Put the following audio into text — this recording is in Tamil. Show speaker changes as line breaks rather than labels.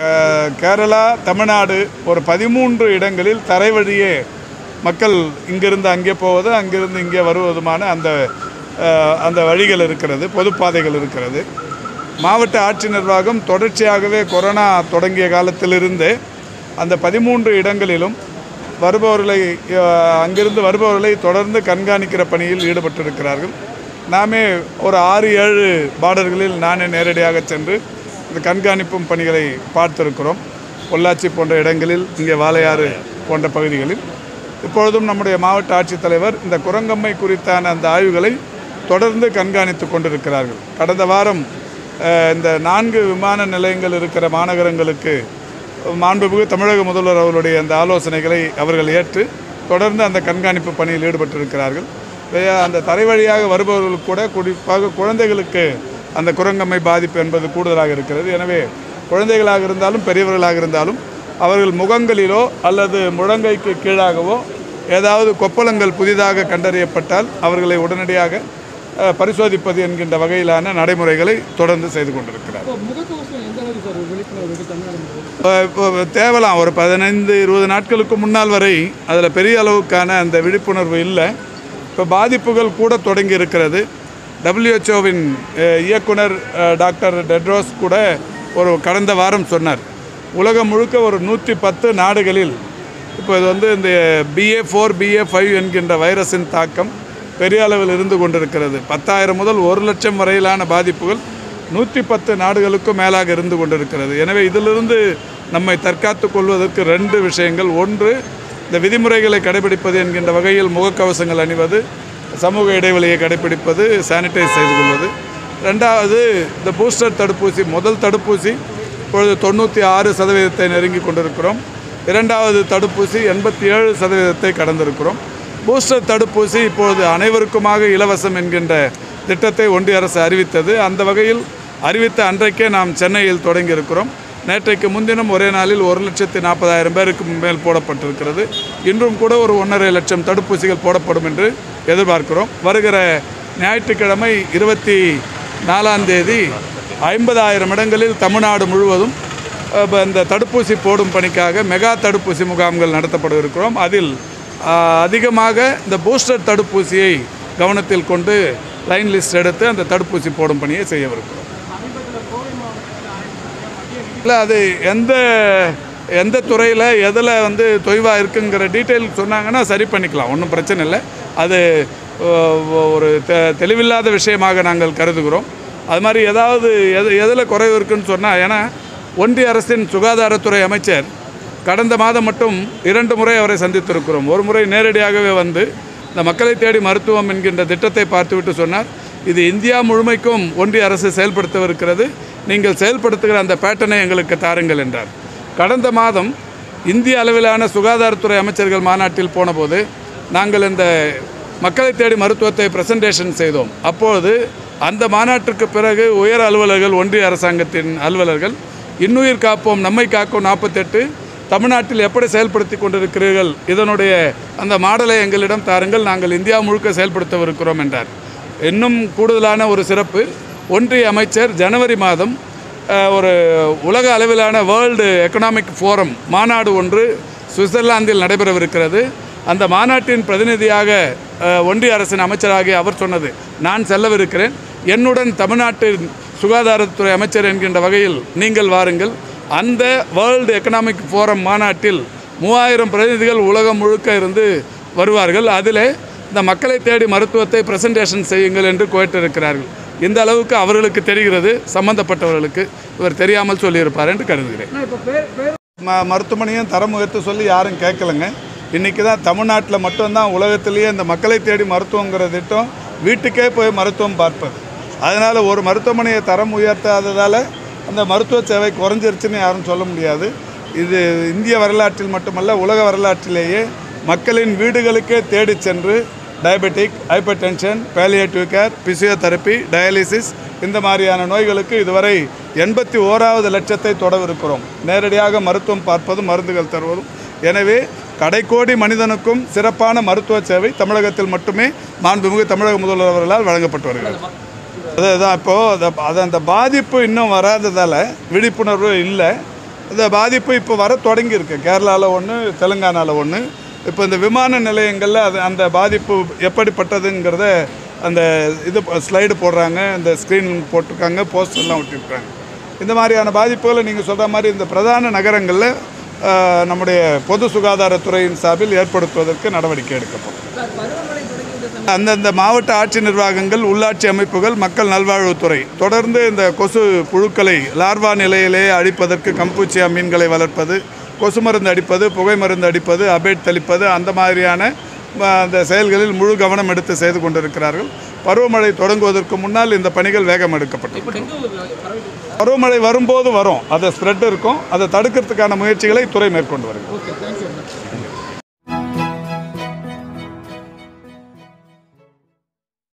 அஹ், கேரளா தமிழ்நாடு ஒரு பதிமூன்று இடங்களில் தரை வழியே மக்கள் இங்கிருந்து அங்கே போவது அங்கிருந்து இங்கே வருவதுமான அந்த அஹ், அந்த வழிகள் இருக்கிறது பொதுப்பாதைகள் இருக்கிறது மாவட்ட ஆட்சி நிர்வாகம் தொடர்ச்சியாகவே கொரோனா தொடங்கிய காலத்திலிருந்தே அந்த பதிமூன்று இடங்களிலும் வருபவர்களை அஹ், அங்கிருந்து வருபவர்களை தொடர்ந்து கண்காணிக்கிற பணியில் ஈடுபட்டிருக்கிறார்கள் நாமே ஒரு ஆறு ஏழு பார்டர்களில் நானே நேரடியாக சென்று இந்த கண்காணிப்பும் பணிகளை பார்த்திருக்கிறோம் பொள்ளாச்சி போன்ற இடங்களில் இங்கே வாளையாறு போன்ற பகுதிகளில் இப்பொழுதும் நம்முடைய மாவட்ட ஆட்சித்தலைவர் இந்த குரங்கம்மை குறித்தான அந்த ஆய்வுகளை தொடர்ந்து கண்காணித்து கொண்டிருக்கிறார்கள் கடந்த வாரம் அஹ், இந்த நான்கு விமான நிலையங்கள் இருக்கிற மாநகரங்களுக்கு மாண்புமிகு தமிழக முதல்வர் அவர்களுடைய அந்த ஆலோசனைகளை அவர்கள் ஏற்று தொடர்ந்து அந்த கண்காணிப்பு பணியில் ஈடுபட்டிருக்கிறார்கள் வே- அந்த தரை வழியாக வருபவர்களுக்கு கூட குறிப்பாக குழந்தைகளுக்கு அந்த குரங்கம்மை பாதிப்பு என்பது கூடுதலாக இருக்கிறது எனவே குழந்தைகளாக இருந்தாலும் பெரியவர்களாக இருந்தாலும் அவர்கள் முகங்களிலோ அல்லது முழங்கைக்கு கீழாகவோ ஏதாவது கொப்பளங்கள் புதிதாக கண்டறியப்பட்டால் அவர்களை உடனடியாக அஹ், பரிசோதிப்பது என்கின்ற வகையிலான நடைமுறைகளை தொடர்ந்து செய்து கொண்டிருக்கிறார்
இப்போ முகக்கவசம் எந்த அளவுக்கு சார் விழிப்புணர்வு இருக்குது தமிழ்நாடு முழுவதும்?
இப்போ இப்போ தேவலாம் ஒரு பதினைந்து இருபது நாட்களுக்கு முன்னால் வரை அதில் பெரிய அளவுக்கான அந்த விழிப்புணர்வு இல்லை இப்போ பாதிப்புகள் கூட தொடங்கி இருக்கிறது டபிள்யூஹெச்ஓவின் இயக்குனர் அஹ், டாக்டர் டெட்ரோஸ் கூட ஒரு கடந்த வாரம் சொன்னார் உலகம் முழுக்க ஒரு நூற்றி பத்து நாடுகளில் இப்போ இது வந்து இந்த பிஏ ஃபோர் பிஏ ஃபைவ் என்கின்ற வைரஸின் தாக்கம் பெரிய அளவில் இருந்து கொண்டிருக்கிறது பத்தாயிரம் முதல் ஒரு லட்சம் வரையிலான பாதிப்புகள் நூற்றி பத்து நாடுகளுக்கும் மேலாக இருந்து கொண்டிருக்கிறது எனவே இதிலிருந்து நம்மை தற்காத்துக் கொள்வதற்கு ரெண்டு விஷயங்கள் ஒன்று இந்த விதிமுறைகளை கடைபிடிப்பது என்கின்ற வகையில் முகக்கவசங்கள் அணிவது சமூக இடைவெளியை கடைபிடிப்பது சானிடைஸ் செய்து கொள்வது ரெண்டாவது இந்த பூஸ்டர் தடுப்பூசி முதல் தடுப்பூசி இப்பொழுது தொண்ணூற்றி ஆறு சதவீதத்தை நெருங்கி கொண்டிருக்கிறோம் இரண்டாவது தடுப்பூசி எண்பத்தி ஏழு சதவீதத்தை கடந்திருக்கிறோம் பூஸ்டர் தடுப்பூசி இப்பொழுது அனைவருக்குமாக இலவசம் என்கின்ற திட்டத்தை ஒன்றிய அரசு அறிவித்தது அந்த வகையில் அறிவித்த அன்றைக்கே நாம் சென்னையில் தொடங்கியிருக்கிறோம் நேற்றைக்கு முன்தினம் ஒரே நாளில் ஒரு லட்சத்தி நாற்பதாயிரம் பேருக்கு மேல் போடப்பட்டிருக்கிறது இன்றும் கூட ஒரு ஒன்றரை லட்சம் தடுப்பூசிகள் போடப்படும் என்று எதிர்பார்க்கிறோம் வருகிற ஞாயிற்றுக்கிழமை இருபத்தி நாலாம் தேதி ஐம்பதாயிரம் இடங்களில் தமிழ்நாடு முழுவதும் அஹ், இப்ப இந்த தடுப்பூசி போடும் பணிக்காக மெகா தடுப்பூசி முகாம்கள் நடத்தப்பட இருக்கிறோம் அதில் அஹ், அதிகமாக இந்த பூஸ்டர் தடுப்பூசியை கவனத்தில் கொண்டு லைன் லிஸ்ட் எடுத்து அந்த தடுப்பூசி போடும் பணியை செய்யவிருக்கிறோம் இல்லை அது எந்த எந்த துறையில் எதில் வந்து தொய்வாக இருக்குங்கிற டீட்டெயில் சொன்னாங்கன்னா சரி பண்ணிக்கலாம் ஒன்றும் பிரச்சனை இல்லை அது அஹ், ஒரு தெ தெளிவில்லாத விஷயமாக நாங்கள் கருதுகிறோம் அது மாதிரி ஏதாவது எது எதில் குறைவு இருக்குன்னு சொன்னால் ஏன்னா ஒன்றிய அரசின் சுகாதாரத்துறை அமைச்சர் கடந்த மாதம் மட்டும் இரண்டு முறை அவரை சந்தித்திருக்கிறோம் ஒரு முறை நேரடியாகவே வந்து இந்த மக்களை தேடி மருத்துவம் என்கின்ற திட்டத்தை பார்த்துவிட்டு சொன்னார் இது இந்தியா முழுமைக்கும் ஒன்றிய அரசு செயல்படுத்தவிருக்கிறது நீங்கள் செயல்படுத்துகிற அந்த பேட்டர்னை எங்களுக்கு தாருங்கள் என்றார் கடந்த மாதம் இந்திய அளவிலான சுகாதாரத்துறை அமைச்சர்கள் மாநாட்டில் போனபோது நாங்கள் இந்த மக்களை தேடி மருத்துவத்தை பிரசன்டேஷன் செய்தோம் அப்பொழுது அந்த மாநாட்டுக்கு பிறகு உயர் அலுவலர்கள் ஒன்றிய அரசாங்கத்தின் அலுவலர்கள் இன்னுயிர் காப்போம் நம்மை காக்கும் நாற்பத்தெட்டு தமிழ்நாட்டில் எப்படி செயல்படுத்தி கொண்டிருக்கிறீர்கள் இதனுடைய அந்த மாடலை எங்களிடம் தாருங்கள் நாங்கள் இந்தியா முழுக்க செயல்படுத்தவிருக்கிறோம் என்றார் இன்னும் கூடுதலான ஒரு சிறப்பு ஒன்றிய அமைச்சர் ஜனவரி மாதம் அஹ், ஒரு உலக அளவிலான வேர்ல்டு எக்கனாமிக் ஃபோரம் மாநாடு ஒன்று சுவிட்சர்லாந்தில் நடைபெறவிருக்கிறது அந்த மாநாட்டின் பிரதிநிதியாக அஹ், ஒன்றிய அரசின் அமைச்சராகிய அவர் சொன்னது நான் செல்லவிருக்கிறேன் என்னுடன் தமிழ்நாட்டின் சுகாதாரத்துறை அமைச்சர் என்கின்ற வகையில் நீங்கள் வாருங்கள் அந்த வேர்ல்டு எக்கனாமிக் ஃபோரம் மாநாட்டில் மூவாயிரம் பிரதிநிதிகள் உலகம் முழுக்க இருந்து வருவார்கள் அதில் இந்த மக்களை தேடி மருத்துவத்தை பிரசன்டேஷன் செய்யுங்கள் என்று கோயிட்டிருக்கிறார்கள் இந்த அளவுக்கு அவர்களுக்கு தெரிகிறது சம்பந்தப்பட்டவர்களுக்கு இவர் தெரியாமல் சொல்லியிருப்பார் என்று கருதுகிறேன்
ஆனால் இப்போ பேர் பேர்
ம மருத்துவமனையும் தரம் உயர்த்த சொல்லி யாரும் கேட்கலங்க இன்றைக்கி தான் தமிழ்நாட்டில் மட்டும்தான் உலகத்திலேயே இந்த மக்களை தேடி மருத்துவங்கிற திட்டம் வீட்டுக்கே போய் மருத்துவம் பார்ப்பது அதனால் ஒரு மருத்துவமனையை தரம் உயர்த்தாததால் அந்த மருத்துவ சேவை குறைஞ்சிருச்சுன்னு யாரும் சொல்ல முடியாது இது இந்திய வரலாற்றில் மட்டுமல்ல உலக வரலாற்றிலேயே மக்களின் வீடுகளுக்கே தேடிச் சென்று diabetic hypertension palliative care physiotherapy dialysis இந்த மாதிரியான நோய்களுக்கு இதுவரை எண்பத்தி ஓராவது லட்சத்தை தொடவிருக்கிறோம் நேரடியாக மருத்துவம் பார்ப்பதும் மருந்துகள் தருவதும் எனவே கடைக்கோடி மனிதனுக்கும் சிறப்பான மருத்துவ சேவை தமிழகத்தில் மட்டுமே மாண்புமிகு தமிழக முதல்வர் அவர்களால் வழங்கப்பட்டு வருகிறது அதுதான் இப்போது அது அந்த பாதிப்பு இன்னும் வராததால் விழிப்புணர்வு இல்லை இந்த பாதிப்பு இப்போ வர தொடங்கியிருக்கு கேரளாவில் ஒன்று தெலுங்கானாவில் ஒன்று இப்போ இந்த விமான நிலையங்களில் அது அந்த பாதிப்பு எப்படிப்பட்டதுங்கிறத அந்த இது ஸ்லைடு போடுறாங்க இந்த ஸ்க்ரீன் போட்டிருக்காங்க போஸ்டர்லாம் ஒட்டியிருக்காங்க இந்த மாதிரியான பாதிப்புகளை நீங்கள் சொல்கிற மாதிரி இந்த பிரதான நகரங்களில் ஆஹ், நம்முடைய பொது சுகாதாரத்துறையின் சார்பில் ஏற்படுத்துவதற்கு நடவடிக்கை எடுக்கப்படும் அந்தந்த மாவட்ட ஆட்சி நிர்வாகங்கள் உள்ளாட்சி அமைப்புகள் மக்கள் நல்வாழ்வுத்துறை தொடர்ந்து இந்த கொசு புழுக்களை லார்வா நிலையிலே அழிப்பதற்கு கம்பூச்சியா மீன்களை வளர்ப்பது கொசு மருந்து அடிப்பது புகை மருந்து அடிப்பது அபேட் தெளிப்பது அந்த மாதிரியான ம, அந்த செயல்களில் முழு கவனம் எடுத்து செய்து கொண்டிருக்கிறார்கள் பருவமழை தொடங்குவதற்கு முன்னால் இந்த பணிகள் வேகம் எடுக்கப்பட்டது
இப்போ டெங்கு பரவிட்டு
பருவமழை வரும்போது வரும் அதை ஸ்ப்ரெட் இருக்கும் அதை தடுக்கிறதுக்கான முயற்சிகளை துறை மேற்கொண்டு வருகிறது
ஓகே தேங்க்யூ